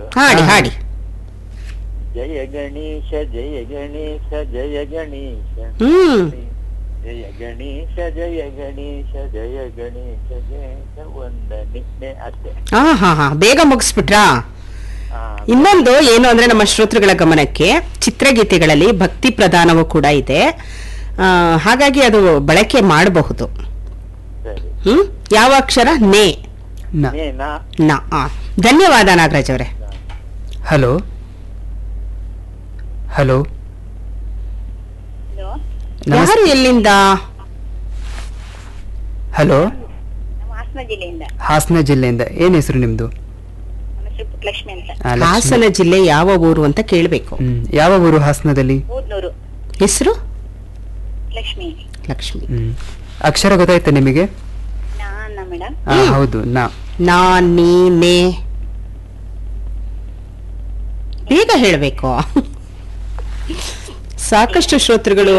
ಹಾಡಿ ಹಾಡಿ ಜಯ ಗಣೇಶ ಜಯ ಗಣೇಶ ಜಯ ಗಣೇಶ ಹ್ಮ್ ಜಯ ಗಣೇಶ ಜಯ ಗಣೇಶ ಜಯ ಗಣೇಶ ಗಣೇಶ ವಂದನೆ ಅಷ್ಟೇ ಹಾ ಹಾ ಹಾ ಬೇಗ ಮುಗಿಸ್ಬಿಟ್ರಾ ಆ, ಇನ್ನೊಂದು ಏನು ಅಂದ್ರೆ ನಮ್ಮ ಶ್ರೋತೃಗಳ ಗಮನಕ್ಕೆ ಚಿತ್ರಗೀತೆಗಳಲ್ಲಿ ಭಕ್ತಿ ಪ್ರಧಾನವೂ ಕೂಡ ಇದೆ ಆ, ಹಾಗಾಗಿ ಅದು ಬಳಕೆ ಮಾಡಬಹುದು ಸರಿ ಹ್ಮ್ ಯಾವ ಅಕ್ಷರ ನೇ ನ ನೇನಾ ನ ಆ. ಧನ್ಯವಾದ ನಾಗರಾಜ್ ಅವರೇ ಹಲೋ ಹಲೋ ಹಲೋ ಯಾರು ಎಲ್ಲಿಂದ ಹಲೋ ನಮ್ಮ ಹಾಸನ ಜಿಲ್ಲೆಯಿಂದ ಹಾಸನ ಜಿಲ್ಲೆಯಿಂದ ಏನ್ ಹೆಸರು ನಿಮ್ದು ನಮ್ಮ ಹೆಸರು ಪುಟ್ಟಲಕ್ಷ್ಮಿ ಅಂತ ಆ, ಲಕ್ಷ್ಮಿ. ಹಾಸನ ಜಿಲ್ಲೆ ಯಾವ ಊರು ಅಂತ ಕೇಳಬೇಕು ಹ್ಮ್ ಯಾವ ಊರು ಹಾಸನದಲ್ಲಿ ಊದ್ನೂರು ಹೆಸರು ಲಕ್ಷ್ಮಿ ಲಕ್ಷ್ಮಿ ಹ್ಮ್ ಅಕ್ಷರ ಗೊತ್ತಾಯ್ತಾ ನಿಮಗೆ ನಾನ ಮೇಡಮ್ ಆ, ಹೌದು ನಾ ನಾ ನೀ ನೇ ಬೇಗ ಹೇಳಬೇಕು ಸಾಕಷ್ಟು ಶ್ರೋತೃಗಳು